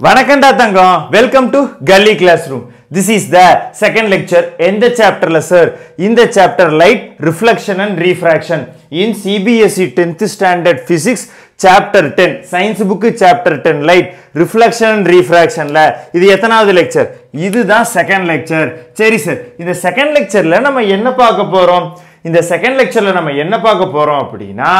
வணக்கம்டா தங்கம் welcome to Kalli classroom this is the second lecture எந்த சாப்டர்ல சார் இந்த chapter light reflection and refraction in CBSE tenth standard physics chapter ten science book chapter ten light reflection and ரீஃப்ராக்ஷன்ல இது எத்தனாவது lecture இதுதான் second lecture சரி sir இந்த second லெக்சர்ல நம்ம என்ன பார்க்க போறோம் இந்த செகண்ட் லெக்சர்ல நம்ம என்ன பார்க்க போறோம் அப்படின்னா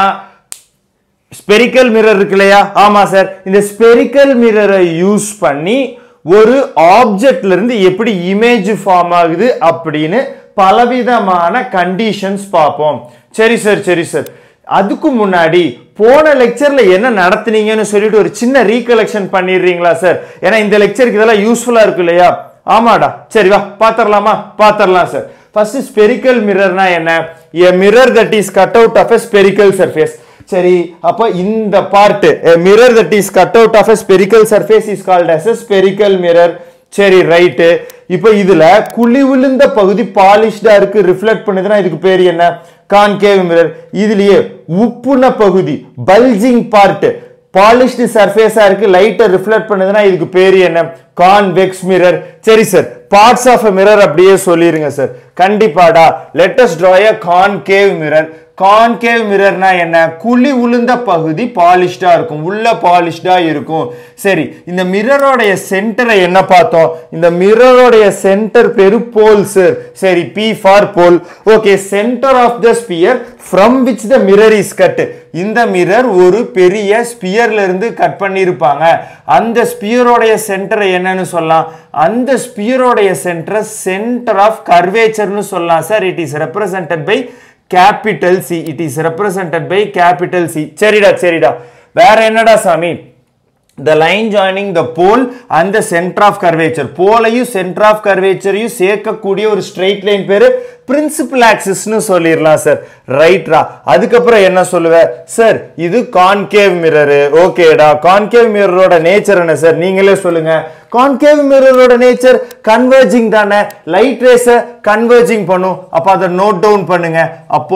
ஸ்பெரிக்கல் மிரர் இருக்கு இல்லையா ஆமா சார் இந்த ஸ்பெரிக்கல் மிரரை யூஸ் பண்ணி ஒரு ஆப்ஜெக்ட்ல இருந்து எப்படி இமேஜ் ஃபார்ம் ஆகுது அப்படின்னு பலவிதமான கண்டிஷன்ஸ் பார்ப்போம் சரி சார் சரி சார் அதுக்கு முன்னாடி போன லெக்சர்ல என்ன நடத்துனீங்கன்னு சொல்லிட்டு ஒரு சின்ன ரீகலெக்ஷன் பண்ணிடுறீங்களா சார் ஏன்னா இந்த லெக்சருக்கு இதெல்லாம் யூஸ்ஃபுல்லா இருக்கு இல்லையா ஆமாடா சரி வா பாத்திரலாமா பாத்திரலாம் சார் ஃபர்ஸ்ட் ஸ்பெரிக்கல் மிரர்னா என்ன a mirror that is cut out of a spherical surface சரி அப்ப இந்த part mirror that is cut out of a spherical surface is called as a spherical mirror சரி ரைட்டு இப்போ இதுல குழி விழுந்த பகுதி பாலிஷ்டா இருக்கு ரிஃப்ளெக்ட் பண்ணுதுன்னா இதுக்கு பேர் என்ன கான்கேவ் மிரர் இதுலயே உப்புன பகுதி பல்ஜிங் பார்ட் பாலிஷ்டு சர்ஃபேஸா இருக்கு லைட்டை ரிஃப்ளெக்ட் பண்ணுதுன்னா இதுக்கு பேர் என்ன கான்வெக்ஸ் மிரர் சரி சார் பார்ட்ஸ் ஆஃப் மிரர் அப்படியே சொல்லிருங்க சார் கண்டிப்பாடா let's draw a concave mirror concave மிரர்னா என்ன குழி உளுந்த பகுதி பாலிஷ்டா இருக்கும் உள்ள பாலிஷ்டா இருக்கும் சரி இந்த மிரரோடைய சென்டரை என்ன பார்த்தோம் இந்த மிரரோடைய சென்டர் பேரு போல் சார் சரி P for pole okay centre of the sphere from which the mirror is cut இந்த மிரர் ஒரு பெரிய ஸ்பியர்ல இருந்து கட் பண்ணியிருப்பாங்க அந்த ஸ்பியரோடைய சென்டரை என்னன்னு சொல்லலாம் அந்த ஸ்பியரோடைய சென்டரை சென்டர் ஆஃப் கர்வேச்சர்னு சொல்லலாம் sir it is represented by capital C it is represented by capital C சரிடா சரிடா வேற என்னடா சாமி the line joining the pole and the center of curvature போலையும் center of curvatureயும் சேர்க்கக்கூடிய ஒரு straight line பேரு principal axis னு சொல்லிரலாம் சார் ரைட்ரா அதுக்கப்புறம் என்ன சொல்லுவ சார் இது கான்கேவ் மிரர் ஓகேடா கான்கேவ் மிரரோட நேச்சர் என்ன சார் நீங்களே சொல்லுங்க கான்கேவ் மிரரோட நேச்சர் கன்வர்ஜிங் தானே லைட் ரேஸ கன்வர்ஜிங் பண்ணும் அப்ப அதை நோட் டவுன் பண்ணுங்க அப்போ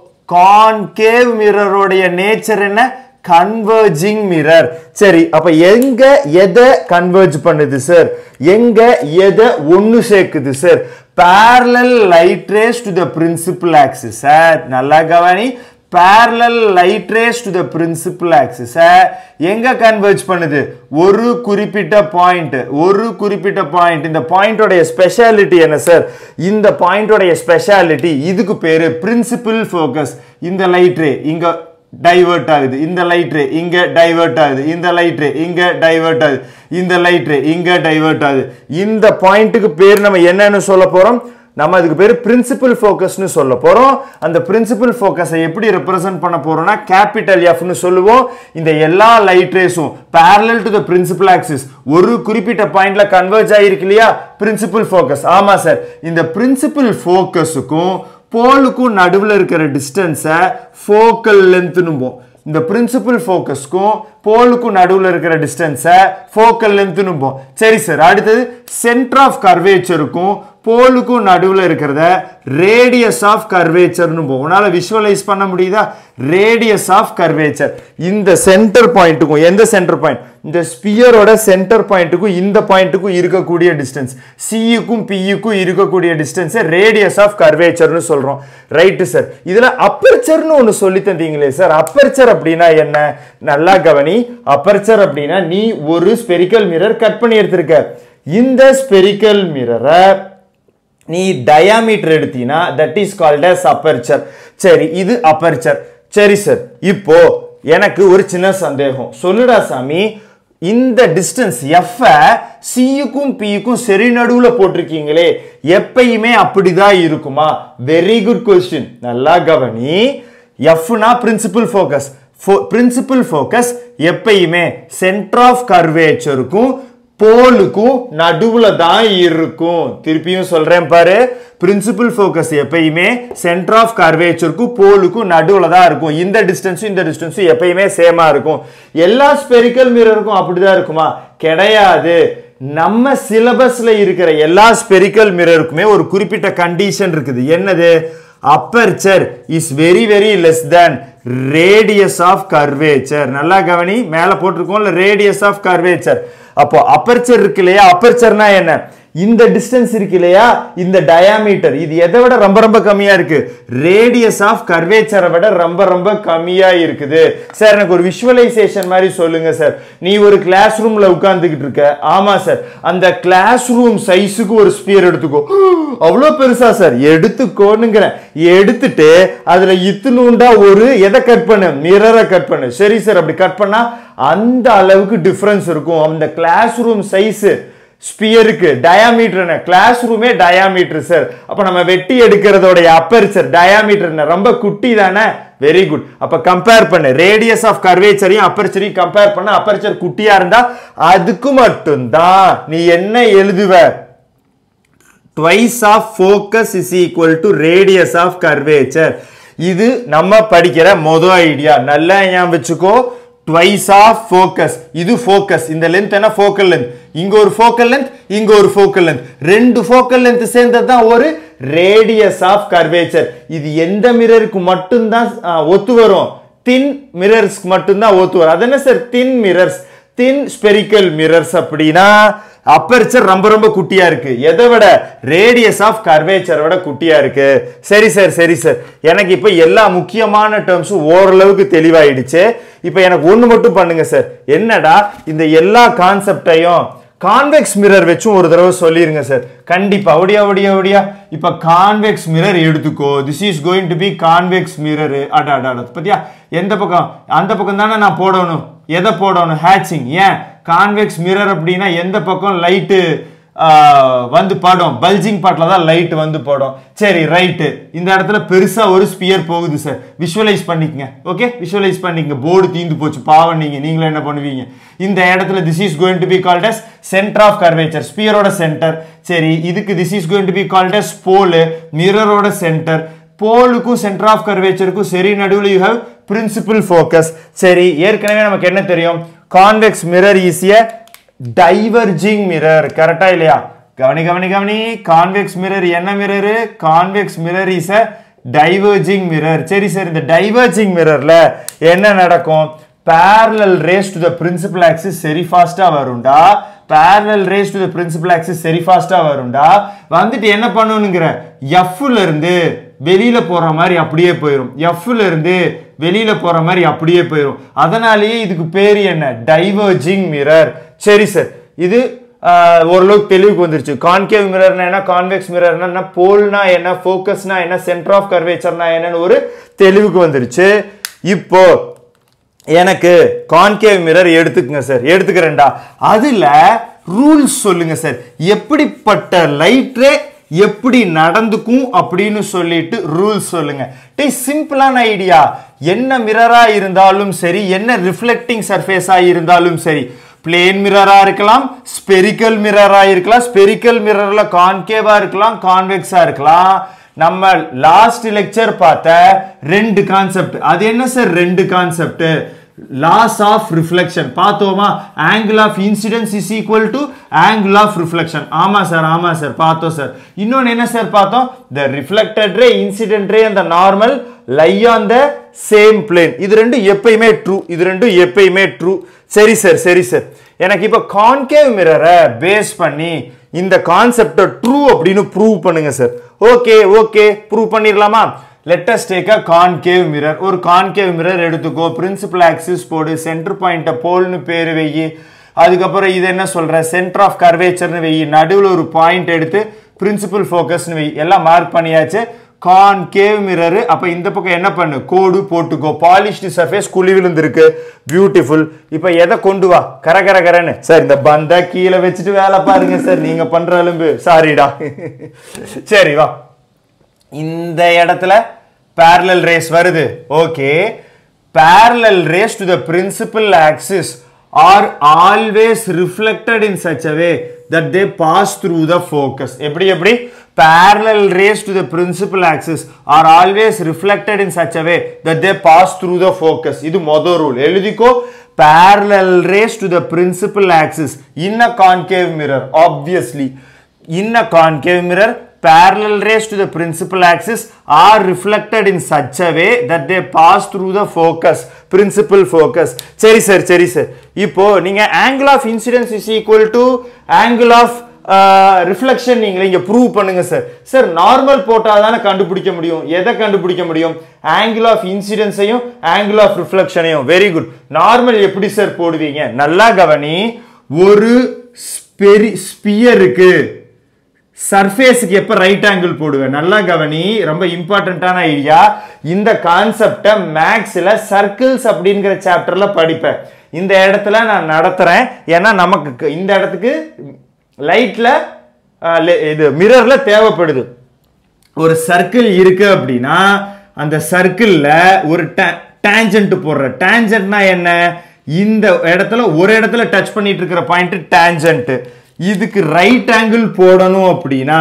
கான்கேவ் மிரரோடைய நேச்சர் என்ன கன்வர்ஜிங் மிரர் சரி அப்ப எங்க எதை கன்வர்ஜ் பண்ணுது சார் எங்க எதை ஒன்னு சேர்க்குது sir parallel light rays to the principal axis sir நல்லா கவனி parallel light rays to the principal axis எங்க கன்வர்ஜ் பண்ணுது ஒரு குறிப்பிட்ட பாயிண்ட் ஒரு குறிப்பிட்ட பாயிண்ட் இந்த பாயிண்டோடைய ஸ்பெஷாலிட்டி என்ன சார் இந்த பாயிண்டோடைய ஸ்பெஷாலிட்டி இதுக்கு பேரு பிரின்சிபல் ஃபோக்கஸ் இந்த லைட் ரே இங்க டைவர்ட் ஆகுது இந்த லைட் ரே இங்க டைவர்ட் ஆகுது இந்த லைட் ரே இங்க டைவர்ட் ஆகுது இந்த லைட் ரே இங்க டைவர்ட் ஆகுது இந்த பாயிண்ட்டுக்கு பேர் நம்ம என்னன்னு சொல்ல போறோம் நம்ம அதுக்கு பேர் பிரின்சிபல் ஃபோக்கஸ்னு சொல்ல போறோம் அந்த பிரின்சிபல் ஃபோக்கஸை எப்படி ரெப்ரசென்ட் பண்ண போறோம்னா கேபிட்டல் எஃப்னு சொல்லுவோம் இந்த எல்லா லைட் ரேஸும் parallel to the principal axis ஒரு குறிப்பிட்ட பாயிண்ட்ல கன்வர்ஜ் ஆயிருக்கு இல்லையா பிரின்சிபல் ஃபோக்கஸ் ஆமா சார் இந்த பிரின்சிபல் ஃபோக்கஸுக்கும் போலுக்கும் நடுவில் இருக்கிற டிஸ்டன்ஸை ஃபோக்கல் லென்த்னும்போம் இந்த பிரின்சிபல் ஃபோக்கஸ்க்கும் போலுக்கும் நடுவில் இருக்கிற டிஸ்டன்ஸை ஃபோக்கல் லென்த்னும்போம் சரி சார் அடுத்தது சென்டர் ஆஃப் கர்வேச்சருக்கும் போலுக்கும் நடுவில் இருக்கிறத ரேடியஸ் ஆஃப் கர்வேச்சர்னு போகும் உன்னால விஷுவலைஸ் பண்ண முடியுதா ரேடியஸ் ஆஃப் கர்வேச்சர் இந்த சென்டர் பாயிண்ட்டுக்கும் எந்த சென்டர் பாயிண்ட் இந்த ஸ்பியரோட சென்டர் பாயிண்ட்டுக்கும் இந்த பாயிண்ட்டுக்கும் இருக்கக்கூடிய டிஸ்டன்ஸ் சியுக்கும் பியுக்கும் இருக்கக்கூடிய டிஸ்டன்ஸ் ரேடியஸ் ஆஃப் கர்வேச்சர்னு சொல்றோம் ரைட்டு சார் இதுல அப்பர்ச்சர்னு ஒன்று சொல்லி தந்தீங்களே சார் அப்பர்ச்சர் அப்படின்னா என்ன நல்லா கவனி அப்பர்ச்சர் அப்படின்னா நீ ஒரு ஸ்பெரிக்கல் மிரர் கட் பண்ணி எடுத்திருக்க இந்த ஸ்பெரிக்கல் மிரரை நீ டயாமீட்டர் எடுத்தீங்கன்னா that is called as aperture சரி இது அப்பர்ச்சர் சரி சார் இப்போ எனக்கு ஒரு சின்ன சந்தேகம் சொல்லுடா சாமி இந்த டிஸ்டன்ஸ் எஃப் சியுக்கும் பியுக்கும் சரி நடுவுல போட்டிருக்கீங்களே எப்பயுமே அப்படிதான் இருக்குமா வெரி குட் கொஸ்டின் நல்லா கவனி எஃப்னா பிரின்சிபல் ஃபோக்கஸ் பிரின்சிபல் ஃபோக்கஸ் எப்பயுமே சென்டர் ஆஃப் கர்வேச்சருக்கும் போலுக்கும் நடுவுல தான் இருக்கும் திருப்பியும் சொல்றேன் பாரு பிரின்சிபல் ஃபோக்கஸ் எப்பயுமே சென்டர் ஆஃப் கர்வேச்சருக்கும் போலுக்கும் நடுவுல தான் இருக்கும் இந்த டிஸ்டன்ஸும் இந்த டிஸ்டன்ஸும் எப்பயுமே சேமா இருக்கும் எல்லா ஸ்பெரிக்கல் மிரருக்கும் அப்படிதான் இருக்குமா கிடையாது நம்ம சிலபஸ்ல இருக்கிற எல்லா ஸ்பெரிக்கல் மிரருக்குமே ஒரு குறிப்பிட்ட கண்டிஷன் இருக்குது என்னது aperture is very very less than radius of curvature நல்லா கவனி மேல போட்டிருக்கோம்ல ரேடியஸ் ஆஃப் கர்வேச்சர் அப்போ அப்பர்ச்சர் இருக்கு இல்லையா அப்பர்ச்சர்னா என்ன இந்த டிஸ்டன்ஸ் இருக்கு இல்லையா இந்த டயாமீட்டர் இது எதை விட ரொம்ப ரொம்ப கம்மியா இருக்கு ரேடியஸ் ஆஃப் கர்வேச்சரை விட ரொம்ப ரொம்ப கம்மியா இருக்குது சார் எனக்கு ஒரு விஷுவலைசேஷன் மாதிரி சொல்லுங்க சார் நீ ஒரு கிளாஸ் ரூம்ல உட்கார்ந்துகிட்டு இருக்க ஆமா சார் அந்த கிளாஸ் ரூம் சைஸுக்கு ஒரு ஸ்பியர் எடுத்துக்கோ அவ்வளோ பெருசா சார் எடுத்துக்கோனுங்கிறேன் எடுத்துட்டு அதுல இத்துணுண்டா ஒரு எதை கட் பண்ணு மிரரை கட் பண்ணு சரி சார் அப்படி கட் பண்ணா அந்த அளவுக்கு டிஃபரன்ஸ் இருக்கும் அந்த கிளாஸ் ரூம் சைஸ் ஸ்பியருக்கு டயாமீட்டர் கிளாஸ் ரூமே டயாமீட்டர் சார் அப்ப நம்ம வெட்டி எடுக்கிறதோடைய அப்பர்ச்சர் டயாமீட்டர் ரொம்ப குட்டி தானே வெரி குட் அப்ப கம்பேர் பண்ணு ரேடியஸ் ஆஃப் கர்வேச்சரையும் அப்பர்ச்சரையும் கம்பேர் பண்ண அப்பர்ச்சர் குட்டியா இருந்தா அதுக்கு மட்டும்தான் நீ என்ன எழுதுவ twice of focus is equal to radius of curvature இது நம்ம படிக்கிற மொத ஐடியா நல்லா ஞாபகம் வச்சுக்கோ twice of focus இது focus இந்த லென்த் என்ன focal length இங்க ஒரு focal length இங்க ஒரு focal length ரெண்டு focal length சேர்ந்தது தான் ஒரு radius of curvature இது எந்த மிரருக்கு மட்டும்தான் ஆ, ஒத்து வரும் தின் மிரர்ஸ்க்கு மட்டும்தான் ஒத்து வரும் அது என்ன sir thin mirrors thin spherical mirrors அப்படின்னா அப்பர்ச்சர் ரொம்ப ரொம்ப குட்டியா இருக்கு எதை விட ரேடியஸ் ஆஃப் கர்வேச்சரை விட குட்டியா இருக்கு சரி சார் சரி சார் எனக்கு இப்ப எல்லா முக்கியமான டேர்ம்ஸும் ஓரளவுக்கு தெளிவாயிடுச்சு இப்ப எனக்கு ஒண்ணு மட்டும் பண்ணுங்க சார் என்னடா இந்த எல்லா கான்செப்டையும் கான்வெக்ஸ் மிரர் வச்சும் ஒரு தடவை சொல்லிருங்க சார் கண்டிப்பா ஒடியா ஒடியா ஒடியா இப்ப கான்வெக்ஸ் மிரர் எடுத்துக்கோ this is going to be convex mirror அடா அடா அடா. பத்தியா எந்த பக்கம் அந்த பக்கம் தானே நான் போடணும் எதை போடணும் ஹேட்சிங் ஏன் கான்வெக்ஸ் மிரர் அப்படின்னா எந்த பக்கம் லைட்டு வந்து படும் பல்ஜிங் பாட்டில் தான் லைட் வந்து படும் சரி ரைட்டு இந்த இடத்துல பெருசா ஒரு ஸ்பியர் போகுது சார் விஷுவலைஸ் பண்ணிக்கங்க ஓகே விஷுவலைஸ் பண்ணிக்கங்க போர்டு தீந்து போச்சு பாவம் நீங்க நீங்களும் என்ன பண்ணுவீங்க இந்த இடத்துல this is going to be called as centre of curvature ஸ்பியரோட சென்டர் சரி இதுக்கு this is going to be called as pole மிரரோட சென்டர் போலுக்கும் சென்டர் ஆஃப் கர்வேச்சருக்கும் சரி நடுவில் யூ ஹேவ் பிரின்சிபல் ஃபோக்கஸ் சரி ஏற்கனவே நமக்கு என்ன தெரியும் கான்வெக்ஸ் மிரர் ஈஸிய டைவர்ஜிங் மிரர் கரெக்டா இல்லையா கவனி கவனி கவனி கான்வெக்ஸ் மிரர் என்ன mirror convex mirror is a diverging mirror சரி சார் இந்த டைவர்ஜிங் மிரர்ல என்ன நடக்கும் parallel rays to the principal axis சரி ஃபாஸ்டா வரும்டா parallel rays to the principal axis சரி ஃபாஸ்டா வரும்டா வந்துட்டு என்ன பண்ணணுங்கிற எஃப்ல இருந்து வெளியில போற மாதிரி அப்படியே போயிடும் எஃப்ல இருந்து வெளியில போற மாதிரி அப்படியே போயிடும் அதனாலேயே இதுக்கு பேர் என்ன டைவர்ஜிங் மிரர் சரி சார் இது ஆஹ், ஓரளவுக்கு தெளிவுக்கு வந்துருச்சு கான்கேவ் மிரர்னா என்ன கான்வெக்ஸ் மிரர்னா என்ன போல்னா என்ன ஃபோக்கஸ்னா என்ன சென்டர் ஆஃப் கர்வேச்சர்னா என்னன்னு ஒரு தெளிவுக்கு வந்துருச்சு இப்போ எனக்கு கான்கேவ் மிரர் எடுத்துக்கங்க சார் எடுத்துக்கிறேன்டா அதுல ரூல்ஸ் சொல்லுங்க சார் எப்படிப்பட்ட லைட்ரே எப்படி நடந்துக்கும் அப்படின்னு சொல்லிட்டு ரூல்ஸ் சொல்லுங்க டே சிம்பிளான ஐடியா என்ன மிரரா இருந்தாலும் சரி என்ன ரிஃப்ளெக்டிங் சர்ஃபேஸா இருந்தாலும் சரி பிளேன் மிரரா இருக்கலாம் ஸ்பெரிக்கல் மிரரா இருக்கலாம் ஸ்பெரிக்கல் மிரர்ல கான்கேவா இருக்கலாம் கான்வெக்ஸா இருக்கலாம் நம்ம லாஸ்ட் லெக்சர் பார்த்த ரெண்டு கான்செப்ட் அது என்ன சார் ரெண்டு கான்செப்ட் லாஸ் ஆஃப் ரிஃப்ளெக்ஷன் பார்த்தோமா angle of incidence is equal to angle of reflection ஆமா சார் ஆமா சார் பார்த்தோம் சார் இன்னொன்னு என்ன சார் பார்த்தோம் த ரிஃப்ளெக்டட் ரே இன்சிடென்ட் ரே அந்த normal lie on the same plane இது ரெண்டும் எப்பயுமே ட்ரூ இது ரெண்டும் எப்பயுமே ட்ரூ சரி சார் சரி சார் எனக்கு இப்போ கான்கேவ் மிரரை பேஸ் பண்ணி இந்த கான்செப்டை ட்ரூ அப்படின்னு ப்ரூவ் பண்ணுங்க சார் ஓகே ஓகே ப்ரூவ் பண்ணிடலாமா let's take a concave mirror ஒரு கான்கேவ் மிரர் எடுத்துக்கோ பிரின்சிபல் ஆக்சிஸ் போடு சென்டர் பாயிண்ட்டை போல்னு பேர் வெயி அதுக்கப்புறம் இது என்ன சொல்ற சென்டர் ஆஃப் கர்வேச்சர்னு வெயி நடுவில் ஒரு பாயிண்ட் எடுத்து பிரின்சிபல் ஃபோக்கஸ்னு வெயி எல்லாம் மார்க் பண்ணியாச்சு கான்கேவ் மிரர் அப்ப இந்த பக்கம் என்ன பண்ணு கோடு போட்டுக்கோ பாலிஷ்டு சர்ஃபேஸ் குழி விழுந்திருக்கு பியூட்டிஃபுல் இப்ப எதை கொண்டு வா கர கர கரன்னு சார் இந்த பந்த கீழே வச்சுட்டு வேலை பாருங்க சார் நீங்க பண்ற அலும்பு சாரிடா சரி வா இந்த இடத்துல parallel rays வருது okay parallel rays to the principal axis are always reflected in such a way that they pass through the focus எப்படி எப்படி parallel rays to the principal axis are always reflected in such a way that they pass through the focus இது மொதல் rule எழுதிக்கோ parallel rays to the principal axis in a concave mirror obviously in a concave mirror parallel rays to the principal axis are reflected in such a way that they pass through the focus principal focus சரி sir சரி sir இப்போ நீங்க angle of incidence is equal to angle of reflection நீங்க இங்க prove பண்ணுங்க sir sir normal போட்டா தானே கண்டுபிடிக்க முடியும் எதை கண்டுபிடிக்க முடியும் ஆங்கிள் ஆஃப் இன்சிடென்ஸையும் ஆங்கிள் ஆஃப் ரிஃப்ளெக்ஷனையும் வெரி குட் நார்மல் எப்படி சார் போடுவீங்க நல்லா கவனி ஒரு ஸ்பெரி ஸ்பியருக்கு சர்ஃபேஸுக்கு எப்போ ரைட் ஆங்கிள் போடுவேன் நல்லா கவனி ரொம்ப இம்பார்ட்டண்ட்டான ஐடியா இந்த கான்செப்டை மேக்ஸில் சர்க்கிள்ஸ் அப்படிங்கிற சாப்டர்ல படிப்பேன் இந்த இடத்துல நான் நடத்துறேன் ஏன்னா நமக்கு க- இந்த இடத்துக்கு லைட்ல இது மிரர்ல தேவைப்படுது ஒரு சர்க்கிள் இருக்கு அப்படின்னா அந்த சர்க்கிள்ல ஒரு டேஞ்சன்ட் போடுற டேஞ்சன்ட்னா என்ன இந்த இடத்துல ஒரு இடத்துல டச் பண்ணிட்டு இருக்கிற பாயிண்ட் டேஞ்சன்ட் இதுக்கு ரைட் ஆங்கிள் போடணும் அப்படின்னா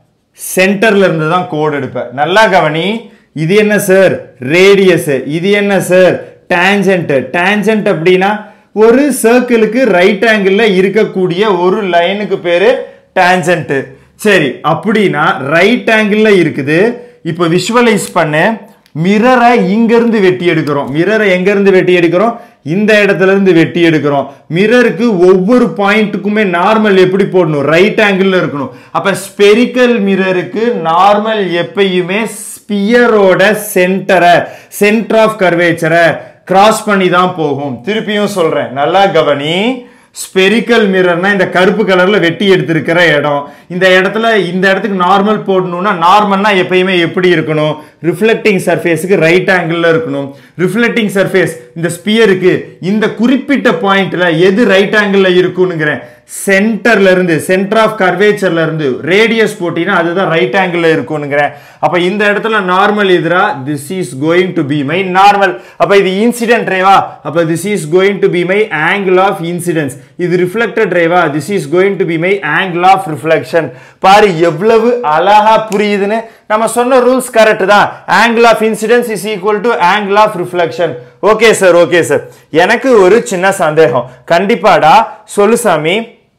சென்டர்ல இருந்து தான் கோடு எடுப்பேன் நல்லா கவனி இது என்ன சார் ரேடியஸ் இது என்ன சார் டேஞ்சன்ட் டேஞ்சன்ட் அப்படின்னா ஒரு சர்க்கிளுக்கு ரைட் ஆங்கிள் இருக்கக்கூடிய ஒரு லைனுக்கு பேரு டேஞ்சன்ட் சரி அப்படின்னா ரைட் ஆங்கிள் இருக்குது இப்போ விஷுவலைஸ் பண்ணு மிரரை இங்க இருந்து வெட்டி எடுக்கிறோம் மிரரை எங்க இருந்து வெட்டி எடுக்கிறோம் இந்த இடத்துல இருந்து வெட்டி எடுக்கிறோம் மிரருக்கு ஒவ்வொரு பாயிண்ட்டுக்குமே நார்மல் எப்படி போடணும் ரைட் ஆங்கிள் இருக்கணும் அப்ப ஸ்பெரிக்கல் மிரருக்கு நார்மல் எப்பயுமே ஸ்பியரோட சென்டரை சென்டர் ஆஃப் கர்வேச்சரை கிராஸ் பண்ணி தான் போகும் திருப்பியும் சொல்றேன் நல்லா கவனி ஸ்பெரிக்கல் மிரர்னா இந்த கருப்பு கலர்ல வெட்டி எடுத்திருக்கிற இடம் இந்த இடத்துல இந்த இடத்துக்கு நார்மல் போடணும்னா நார்மல்னா எப்பயுமே எப்படி இருக்கணும் ரிஃப்ளெக்டிங் சர்ஃபேஸுக்கு ரைட் ஆங்கிள் இருக்கணும் ரிஃப்ளெக்டிங் சர்ஃபேஸ் இந்த ஸ்பியருக்கு இந்த குறிப்பிட்ட பாயிண்ட்ல எது ரைட் ஆங்கிள் இருக்கும்னுங்கிறேன் சென்டர்ல இருந்து சென்டர் ஆஃப் கர்வேச்சர்ல இருந்து ரேடியஸ் போட்டீங்கன்னா அதுதான் ரைட் ஆங்கிள் இருக்கும்னுங்கிறேன் அப்ப இந்த இடத்துல நார்மல் எதிரா this is going to be my normal அப்ப இது இன்சிடென்ட் ரேவா அப்ப this is going to be my angle of incidence இது ரிஃப்ளெக்டட் ரேவா this is going to be my angle of reflection பாரு எவ்வளவு அழகா புரியுதுன்னு நம்ம சொன்ன ரூல்ஸ் கரெக்ட் தான் angle of incidence is equal to angle of reflection okay sir okay sir எனக்கு ஒரு சின்ன சந்தேகம் கண்டிப்பாடா சொல்லு சாமி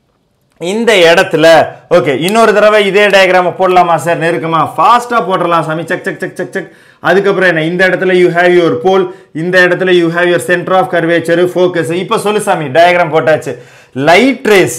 இந்த இடத்துல ஓகே இன்னொரு தடவை இதே டயக்ராம போடலாமா சார் நெருக்கமா ஃபாஸ்டா போடலாம் சாமி check check check check check அதுக்கப்புறம் என்ன இந்த இடத்துல யூ ஹேவ் யுவர் போல் இந்த இடத்துல you have your centre of curvature focus இப்போ சொல்லு சாமி டயக்ராம் போட்டாச்சு லைட் ரேஸ்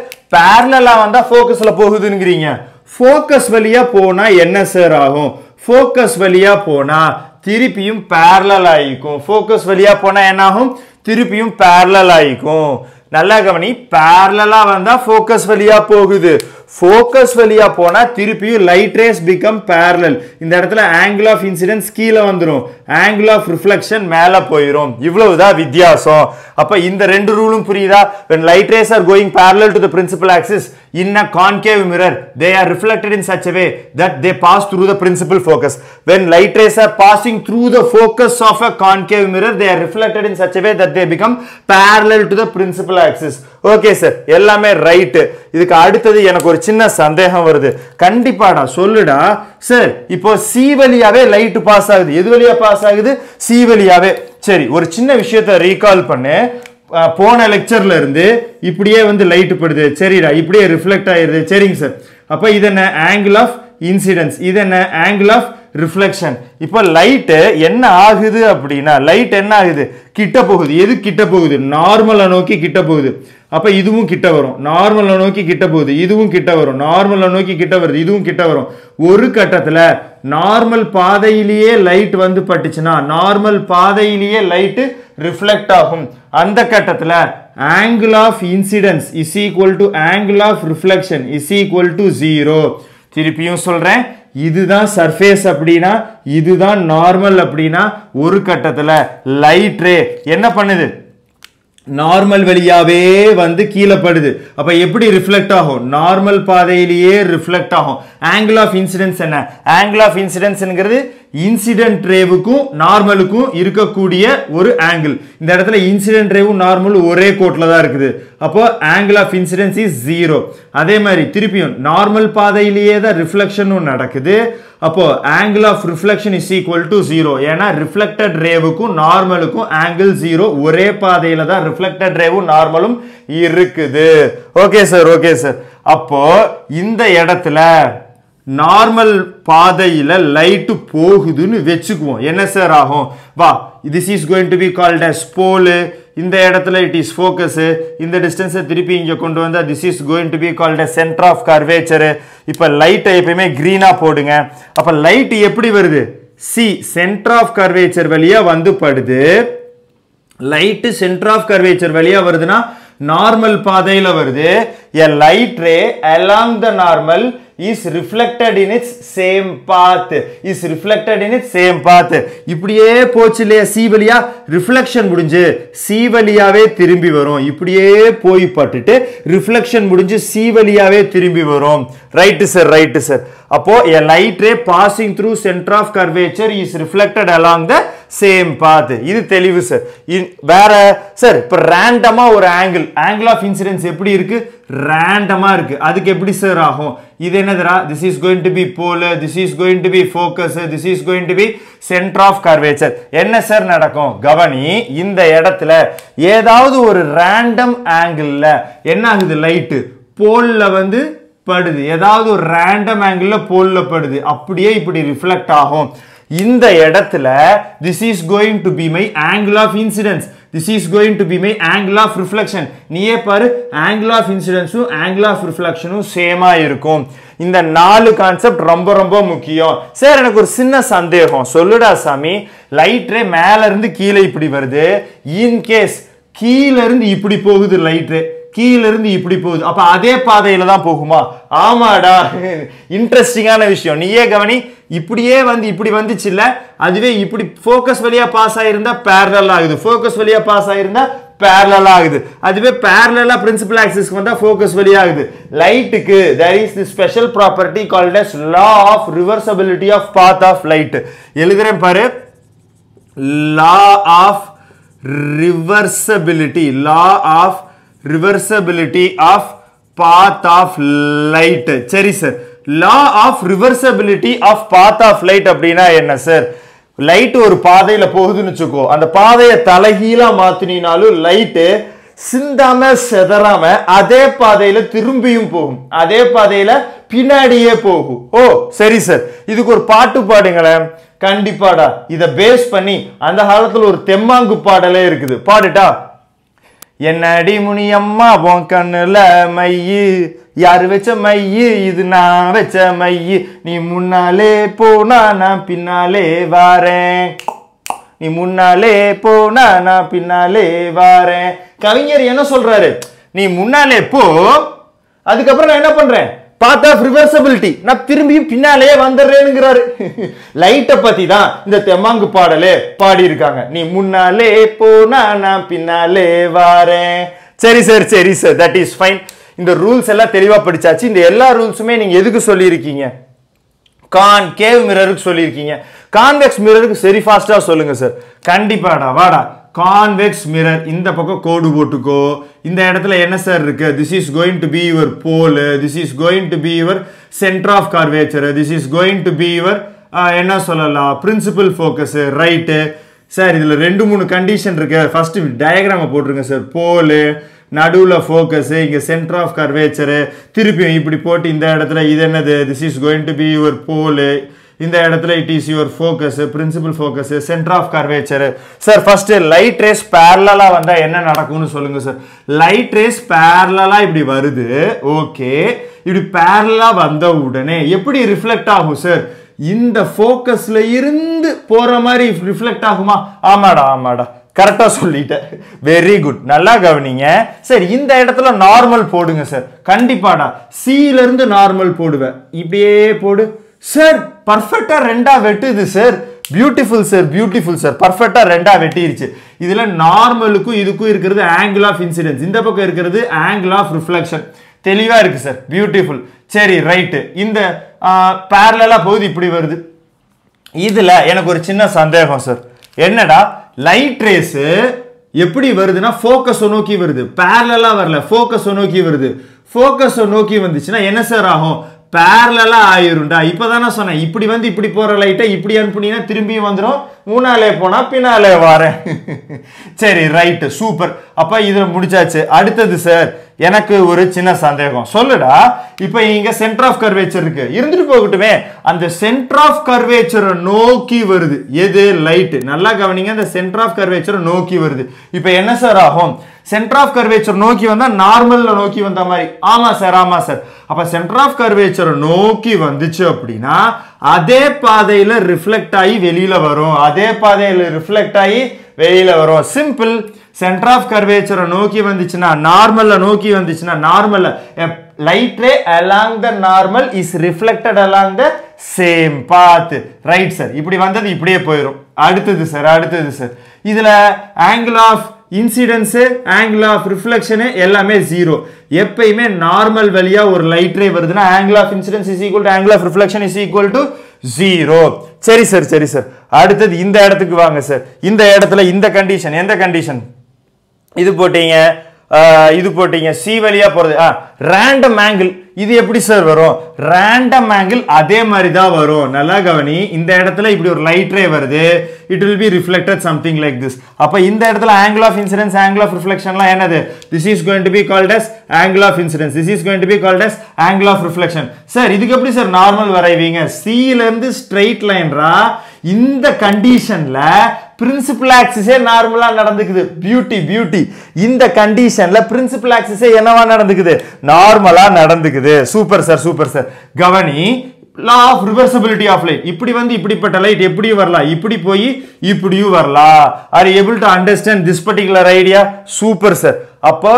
பேரலா வந்தா ஃபோக்கஸ்ல போகுதுங்கிறீங்க ஃபோக்கஸ் வழியா போனா என்ன சார் ஆகும் ஃபோக்கஸ் வழியா போனா திருப்பியும் பேரலல் ஆயிக்கும் ஃபோக்கஸ் வழியா போனா என்ன ஆகும் திருப்பியும் பேரலல் ஆயிக்கும் நல்லா கவனி பேரலா வந்தா ஃபோக்கஸ் வழியா போகுது ஃபோக்கஸ் வழியா போனா திருப்பியும் லைட் ரேஸ் பிகம் பேரலல் இந்த இடத்துல ஆங்கிள் ஆஃப் இன்சிடென்ஸ் கீழே வந்துரும் ஆங்கிள் ஆஃப் ரிஃப்ளெக்ஷன் மேல போயிரும் இவ்வளவுதான் வித்தியாசம் அப்ப இந்த ரெண்டு ரூலும் புரியுதா when light rays are going parallel to the principal axis in a concave mirror they are reflected in such a way that they pass through the principal focus when light rays are passing through the focus of a concave mirror they are reflected in such a way that they become parallel to the principal axis okay sir எல்லாமே right இதுக்கு அடுத்தது எனக்கு ஒரு சின்ன சந்தேகம் வருது கண்டிப்பாடா சொல்லுடா sir இப்போ சி வழியாவே லைட் பாஸ் ஆகுது எது வழியா பாஸ் ஆகுது சி வழியாவே சரி ஒரு சின்ன விஷயத்தை ரீகால் பண்ணு அஹ், போன லெக்சர்ல இருந்து இப்படியே வந்து லைட் படுது சரிடா இப்படியே ரிஃப்ளெக்ட் ஆயிருது சரிங்க சார் அப்ப இது என்ன ஆங்கிள் ஆஃப் இன்சிடென்ஸ் இது என்ன ஆங்கிள் ஆஃப் ரிஃப்ளெக்ஷன் இப்போ லைட்டு என்ன ஆகுது அப்படின்னா லைட் என்ன ஆகுது கிட்ட போகுது எது கிட்ட போகுது நார்மலை நோக்கி கிட்ட போகுது அப்ப இதுவும் கிட்ட வரும் நார்மலை நோக்கி கிட்ட போகுது இதுவும் கிட்ட வரும் நார்மலை நோக்கி கிட்ட வருது இதுவும் கிட்ட வரும் ஒரு கட்டத்துல நார்மல் பாதையிலேயே லைட் வந்து பட்டுச்சுன்னா நார்மல் பாதையிலேயே லைட் ரிஃப்ளெக்ட் ஆகும் அந்த கட்டத்துல angle of incidence is equal to angle of reflection is equal to zero திருப்பியும் சொல்றேன் இதுதான் சர்ஃபேஸ் அப்படின்னா இதுதான் நார்மல் அப்படின்னா ஒரு கட்டத்துல லைட் ரே என்ன பண்ணுது நார்மல் வழியாவே வந்து கீழே படுது அப்ப எப்படி ரிஃப்ளெக்ட் ஆகும் நார்மல் பாதையிலேயே ரிஃப்ளெக்ட் ஆகும் ஆங்கிள் ஆஃப் இன்சிடென்ஸ் என்ன ஆங்கிள் ஆஃப் இன்சிடென்ஸ்ங்கிறது இன்சிடென்ட் ரேவுக்கும் நார்மலுக்கும் இருக்கக்கூடிய ஒரு ஆங்கிள் இந்த இடத்துல இன்சிடென்ட் ரேவும் நார்மல் ஒரே கோட்ல தான் இருக்குது அப்போ angle of incidence is zero அதே மாதிரி திருப்பியும் நார்மல் பாதையிலேயே தான் ரிஃப்ளெக்ஷனும் நடக்குது அப்போ angle of reflection is equal to zero ஏன்னா ரிஃப்ளெக்டட் ரேவுக்கும் நார்மலுக்கும் ஆங்கிள் ஜீரோ ஒரே பாதையில தான் ரிஃப்ளெக்டட் ரேவும் நார்மலும் இருக்குது ஓகே சார் ஓகே சார் அப்போ இந்த இடத்துல நார்மல் பாதையில லைட்டு போகுதுன்னு வச்சுக்குவோம் என்ன சார் ஆகும் வா this is going to be called as pole இந்த இடத்துல இட் இஸ் ஃபோக்கஸ் இந்த டிஸ்டன்ஸை திருப்பி இங்க கொண்டு வந்தா this is going to be called as centre of curvature இப்ப லைட்டை எப்பயுமே கிரீனா போடுங்க அப்ப லைட் எப்படி வருது சி சென்டர் ஆஃப் கர்வேச்சர் வழியா வந்து படுது லைட்டு சென்டர் ஆஃப் கர்வேச்சர் வழியா வருதுன்னா நார்மல் பாதையில வருது a light ray along the normal is reflected in its same path is reflected in its same path இப்படியே போச்சு இல்லையா சி வழியா ரிஃப்ளெக்ஷன் முடிஞ்சு சி வழியாவே திரும்பி வரும் இப்படியே போய் பட்டுட்டு ரிஃப்ளெக்ஷன் முடிஞ்சு சி வழியாவே திரும்பி வரும் ரைட்டு சார் ரைட்டு சார் அப்போ a light ray passing through center of curvature is reflected along the same path இது தெளிவு சார் வேற சார் இப்ப ரேண்டமா ஒரு ஆங்கிள் ஆங்கிள் ஆஃப் இன்சிடென்ஸ் எப்படி இருக்கு ரேண்டமா இருக்கு அதுக்கு எப்படி சார் ஆகும் இது என்னதுரா this is going to be pole this is going to be focus this is going to be centre of curvature என்ன சார் நடக்கும் கவனி இந்த இடத்துல ஏதாவது ஒரு ரேண்டம் ஆங்கிள் என்ன ஆகுது லைட்டு போல்ல வந்து படுது ஏதாவது ஒரு ரேண்டம் ஆங்கிள் போல்ல படுது அப்படியே இப்படி ரிஃப்ளெக்ட் ஆகும் இந்த இடத்துல this is going to be my angle of incidence this is going to be my angle of reflection நீயே பாரு ஆங்கிள் ஆஃப் இன்சிடென்ஸும் ஆங்கிள் ஆஃப் ரிஃப்ளெக்ஷனும் சேமா இருக்கும் இந்த நாலு கான்செப்ட் ரொம்ப ரொம்ப முக்கியம் சார் எனக்கு ஒரு சின்ன சந்தேகம் சொல்லுடா சாமி லைட் ரே மேல இருந்து கீழே இப்படி வருது இன் கேஸ் கீழ இருந்து இப்படி போகுது லைட் ரே கீழ இருந்து இப்படி போகுது அப்ப அதே பாதையில தான் போகுமா ஆமாடா இன்ட்ரெஸ்டிங்கான விஷயம் நீயே கவனி இப்படியே வந்து இப்படி வந்துச்சு இல்ல அதுவே இப்படி ஃபோக்கஸ் வழியா பாஸ் ஆயிருந்தா பேரலல் ஆகுது ஃபோக்கஸ் வழியா பாஸ் ஆயிருந்தா பேரலல் ஆகுது அதுவே பேரலலா பிரின்சிபல் ஆக்சிஸ்க்கு வந்தா ஃபோக்கஸ் வழியா ஆகுது லைட்டுக்கு there is the special property called as law of reversibility of path of light எழுதுறேன் பாரு law of reversibility law of reversibility of path of light சரி sir law of reversibility of path of light அப்படின்னா என்ன sir light ஒரு பாதையில போகுதுன்னு வச்சுக்கோ அந்த பாதையை தலைகீழா மாத்தினாலும் லைட்டு சிந்தாம செதறாம அதே பாதையில திரும்பியும் போகும் அதே பாதையில பின்னாடியே போகும் ஓ சரி சார் இதுக்கு ஒரு பாட்டு பாடுங்களேன் கண்டிப்பாடா இத பேஸ் பண்ணி அந்த காலத்துல ஒரு தெம்மாங்கு பாடலே இருக்குது பாடுட்டா என்னடி முனியம்மா உன் கண்ணுல மையு யாரு வச்ச மையு இது நான் வச்ச மையு நீ முன்னாலே போனா நான் பின்னாலே வாரேன் நீ முன்னாலே போனா நான் பின்னாலே வாரேன் கவிஞர் என்ன சொல்றாரு நீ முன்னாலே போ அதுக்கப்புறம் நான் என்ன பண்றேன் பாத் ஆஃப் ரிவர்சபிலிட்டி நான் திரும்பியும் பின்னாலே வந்துடுறேனுங்கிறாரு லைட்டை பத்தி தான் இந்த தெம்மாங்கு பாடலே பாடி இருக்காங்க நீ முன்னாலே போனா நான் பின்னாலே வாரேன் சரி சார் சரி சார் தட் இஸ் ஃபைன் இந்த ரூல்ஸ் எல்லாம் தெளிவா படிச்சாச்சு இந்த எல்லா ரூல்ஸுமே நீங்க எதுக்கு சொல்லியிருக்கீங்க கான் கேவ் மிரருக்கு சொல்லியிருக்கீங்க கான்வெக்ஸ் மிரருக்கு சரி ஃபாஸ்டா சொல்லுங்க சார் கண்டிப்பாடா வாடா கான்வெக்ஸ் மிரர் இந்த பக்கம் கோடு போட்டுக்கோ இந்த இடத்துல என்ன சார் இருக்கு this is going to be your pole this is going to be your centre of curvature this is going to be your என்ன சொல்லலாம் பிரின்சிபல் ஃபோக்கஸ் ரைட்டு சார் இதுல ரெண்டு மூணு கண்டிஷன் இருக்கு ஃபர்ஸ்ட் டயக்ராம போட்டுருங்க சார் போலு நடுவில் ஃபோக்கஸ் இங்கே சென்டர் ஆஃப் கர்வேச்சரு திருப்பியும் இப்படி போட்டு இந்த இடத்துல இது என்னது this is going to be your pole இந்த இடத்துல it is your focus principal focus centre of curvature sir first light rays பேரலா வந்தா என்ன நடக்கும்னு சொல்லுங்க சார் லைட் ரேஸ் பேரலா இப்படி வருது ஓகே இப்படி பேரலா வந்த உடனே எப்படி ரிஃப்ளெக்ட் ஆகும் சார் இந்த ஃபோக்கஸ்ல இருந்து போற மாதிரி ரிஃப்ளெக்ட் ஆகுமா ஆமாடா ஆமாடா கரெக்டா சொல்லிட்டேன் வெரி குட் நல்லா கவனிங்க சார் இந்த இடத்துல நார்மல் போடுங்க சார் கண்டிப்பாடா சில இருந்து நார்மல் போடுவேன் இப்படியே போடு சார் பர்ஃபெக்டா ரெண்டா வெட்டுது sir beautiful sir beautiful sir பர்ஃபெக்டா ரெண்டா வெட்டிருச்சு இதுல நார்மலுக்கும் இதுக்கும் இருக்கிறது ஆங்கிள் ஆஃப் இன்சிடென்ஸ் இந்த பக்கம் இருக்கிறது ஆங்கிள் ஆஃப் ரிஃப்ளெக்ஷன் தெளிவா இருக்கு சார் பியூட்டிஃபுல் சரி ரைட்டு இந்த பேரலா போகுது இப்படி வருது இதுல எனக்கு ஒரு சின்ன சந்தேகம் சார் என்னடா லைட் ரேஸ் எப்படி வருதுன்னா ஃபோக்கஸ் நோக்கி வருது பேரலா வரல ஃபோக்கஸ் நோக்கி வருது ஃபோக்கஸ் நோக்கி வந்துச்சுன்னா என்ன சார் ஆகும் பேரலா ஆயிரும்டா இப்பதானே சொன்னேன் இப்படி வந்து இப்படி போற லைட்டை இப்படி அனுப்புனீங்கன்னா திரும்பியும் வந்துடும் முன்னாலே போனா பின்னாலே வரேன் சரி ரைட்டு சூப்பர் அப்ப இதுல முடிச்சாச்சு அடுத்தது சார் எனக்கு ஒரு சின்ன சந்தேகம் சொல்லுடா இப்ப இங்க சென்டர் ஆஃப் கர்வேச்சர் இருக்கு இருந்துட்டு போகட்டுமே அந்த சென்டர் ஆஃப் கர்வேச்சரை நோக்கி வருது எது லைட் நல்லா கவனிங்க அந்த சென்டர் ஆஃப் கர்வேச்சரை நோக்கி வருது இப்ப என்ன சார் ஆகும் சென்டர் ஆஃப் கர்வேச்சர் நோக்கி வந்தா நார்மல்ல நோக்கி வந்த மாதிரி ஆமா சார் ஆமா சார் அப்ப சென்டர் ஆஃப் கர்வேச்சரை நோக்கி வந்துச்சு அப்படின்னா அதே பாதையில ரிஃப்ளெக்ட் ஆகி வெளியில வரும் அதே பாதையில ரிஃப்ளெக்ட் ஆகி வெளியில வரும் சிம்பிள் சென்டர் ஆஃப் கர்வேச்சரை நோக்கி வந்துச்சுன்னா நார்மல்ல நோக்கி வந்துச்சுன்னா நார்மல்ல light ray along the normal is reflected along the same path right sir இப்படி வந்தது இப்படியே போயிடும் அடுத்தது சார் அடுத்தது சார் இதுல ஆங்கிள் ஆஃப் இன்சிடென்ஸு ஆங்கிள் ஆஃப் ரிஃப்ளெக்ஷனு எல்லாமே ஜீரோ எப்பயுமே நார்மல் வழியா ஒரு லைட் ரே வருதுன்னா angle of incidence is equal to angle of reflection is equal to zero சரி சார் சரி சார் அடுத்தது இந்த இடத்துக்கு வாங்க சார் இந்த இடத்துல இந்த கண்டிஷன் எந்த கண்டிஷன் இது போட்டீங்க ஆஹ், இது போட்டீங்க சி வழியா போறது ரேண்டம் ஆங்கிள் இது எப்படி சார் வரும் ரேண்டம் ஆங்கிள் அதே மாதிரி தான் வரும் நல்லா கவனி இந்த இடத்துல இப்படி ஒரு லைட் ரே வருது it will be reflected something like this அப்ப இந்த இடத்துல angle of incidence angle of ரிஃப்ளெக்ஷன்லாம் என்னது this is going to be called as angle of incidence this is going to be called as angle of reflection sir இதுக்கு எப்படி sir normal வரைவீங்க C ல இருந்து straight லைன்ரா இந்த கண்டிஷன்ல பிரின்சிபல் ஆக்சிஸே நார்மலா நடந்துக்குது beauty beauty இந்த கண்டிஷன்ல பிரின்சிபல் ஆக்சிஸே என்னவா நடந்துக்குது நார்மலா நடந்துக்குது சூப்பர் சார் சூப்பர் சார் கவனி law of reversibility of light இப்படி வந்து இப்படிப்பட்ட லைட் எப்படியும் வரலாம் இப்படி போய் இப்படியும் வரலாம் are able to understand this particular idea super sir அப்போ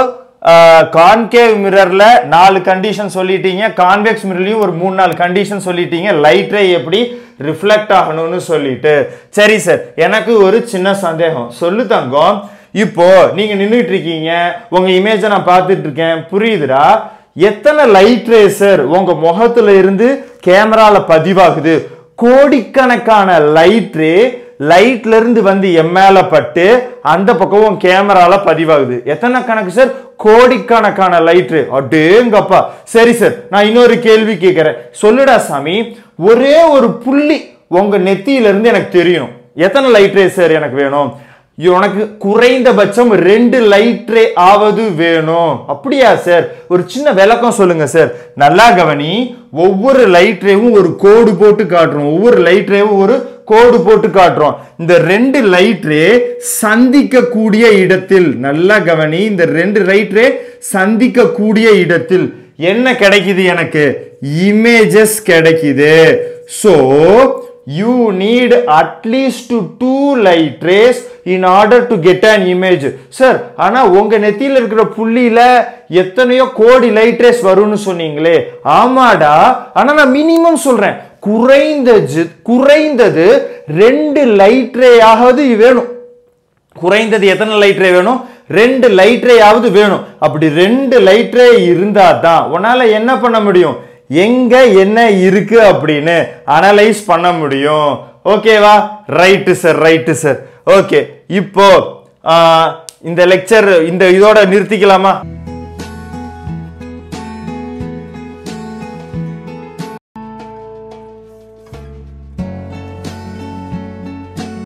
கான்கேவ் மிரர்ல நாலு கண்டிஷன் சொல்லிட்டீங்க கான்வெக்ஸ் மிரர்லயும் ஒரு மூணு நாலு கண்டிஷன் சொல்லிட்டீங்க லைட் ரே எப்படி ரிஃப்ளெக்ட் ஆகணும்னு சொல்லிட்டு சரி சார் எனக்கு ஒரு சின்ன சந்தேகம் சொல்லு தங்கம் இப்போ நீங்க நின்றுட்டு இருக்கீங்க உங்க இமேஜை நான் பார்த்துட்டு இருக்கேன் புரியுதுடா எத்தனை லைட் ரேசர் உங்க முகத்துல இருந்து கேமரால பதிவாகுது கோடிக்கணக்கான லைட் ரே லைட்ல இருந்து வந்து என் மேல பட்டு அந்த பக்கம் கேமரால பதிவாகுது எத்தனை கணக்கு சார் கோடிக்கணக்கான லைட் ரே அடேங்கப்பா சரி சார் நான் இன்னொரு கேள்வி கேட்கிறேன் சொல்லுடா சாமி ஒரே ஒரு புள்ளி உங்க நெத்தியில இருந்து எனக்கு தெரியணும் எத்தனை லைட் ரே சார் எனக்கு வேணும் உனக்கு குறைந்தபட்சம் ரெண்டு லைட் ரே ஆவது வேணும் அப்படியா சார் ஒரு சின்ன விளக்கம் சொல்லுங்க சார் நல்லா கவனி ஒவ்வொரு லைட் ரேவும் ஒரு கோடு போட்டு காட்டுறோம் ஒவ்வொரு லைட் ரேவும் ஒரு கோடு போட்டு காட்டுறோம் இந்த ரெண்டு லைட் ரே சந்திக்கக்கூடிய இடத்தில் நல்லா கவனி இந்த ரெண்டு லைட் ரே சந்திக்கக்கூடிய இடத்தில் என்ன கிடைக்குது எனக்கு இமேஜஸ் கிடைக்குது so you need at least two light rays in order to get an image sir ஆனா உங்க நெத்தியில இருக்கிற புள்ளியில எத்தனையோ கோடி லைட் ரேஸ் வரும்னு சொன்னீங்களே ஆமாடா ஆனா நான் மினிமம் சொல்றேன் குறைந்தது குறைந்தது ரெண்டு லைட் ரேயாவது வேணும் குறைந்தது எத்தனை லைட் ரே வேணும் ரெண்டு லைட் ரேயாவது வேணும் அப்படி ரெண்டு லைட் ரே இருந்தா தான் உன்னால என்ன பண்ண முடியும் எங்க என்ன இருக்கு அப்படின்னு அனலைஸ் பண்ண முடியும் ஓகேவா right sir right sir okay இப்போ ஆ, இந்த லெக்சர் இந்த இதோட நிறுத்திக்கலாமா